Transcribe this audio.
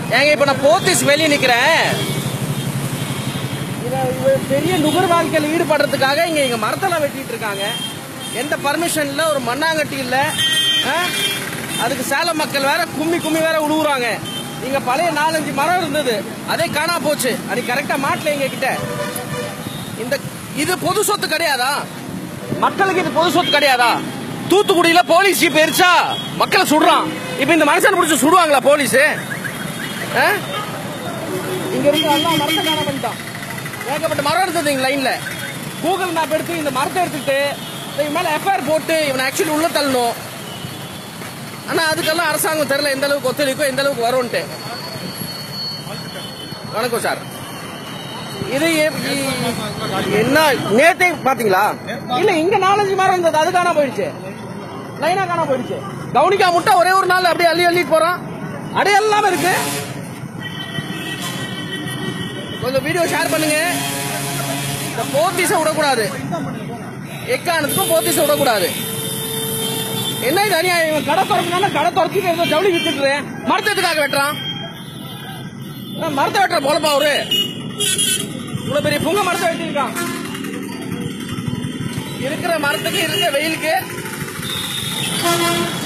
ஏங்க இப்ப நான் போத்தீஸ் வெளியே நிக்கிறேன் இவ- இவ பெரிய நுகர் வாழ்க்கையில் ஈடுபடுறதுக்காக இங்க இங்க மரத்தெல்லாம் வெட்டிட்டு இருக்காங்க எந்த பர்மிஷன் இல்ல ஒரு மண்ணாங்கட்டி இல்ல ஆ? அதுக்கு சேலம் மக்கள் வேற கும்மி கும்மி வேற உழுவுறாங்க இங்க பழைய நாலஞ்சு மரம் இருந்தது அதே காணா போச்சு அது கரெக்டா மாட்டல எங்க கிட்ட இந்த இது பொது சொத்து கிடையாதா மக்களுக்கு இது பொது சொத்து கிடையாதா தூத்துக்குடியில போலீஸ் ஜீப் எரிச்சா மக்களை சுடுறான் இப்ப இந்த மனுஷன் பிடிச்சி சுடுவாங்களா போலீஸ் இங்க இருந்து எல்லாம் மரத்தை காண பண்ணிட்டான் ஏகப்பட்ட மரம் இருந்தது இங்க லைன்ல கூகுள் மேப் எடுத்து இந்த மரத்தை எடுத்துட்டு இவன் மேல எஃப்ஐஆர் போட்டு இவனை ஆக்சுவலி உள்ள தள்ளணும் ஆனா அதுக்கெல்லாம் அரசாங்கம் தெரியல எந்த அளவுக்கு ஒத்துழைக்கும் எந்த அளவுக்கு வரும்ன்ட்டு வணக்கம் சார் இது எ- இ- என்ன நேத்தே பாத்தீங்களா இல்ல இங்க நாலஞ்சு மரம் இருந்தது அது காணா போயிடுச்சு லைனா காணா போயிடுச்சு கவுனிக்கா முட்டை ஒரே ஒரு நாள் அப்படியே அள்ளி அள்ளிட்டு போறான் அடையெல்லாம் இருக்கு கொஞ்சம் வீடியோ ஷேர் பண்ணுங்க இந்த போத்தீஸை விடக்கூடாது எக்கானத்துக்கும் போத்தீஸை விடக்கூடாது என்ன இது அநியாயம் இவன் கடை திறக்கணும்னா கடை திறக்கிட்டு ஏதோ ஜவுளி வித்துட்டு மரத்தத்துக்காக வெட்டுறான் ஆ, மரத்தை வெட்டுற போலப்பா அவரு இவ்வளவு பெரிய புங்க மரத்தை வெட்டியிருக்கான் இருக்கிற மரத்துக்கு இருக்கிற வெயிலுக்கு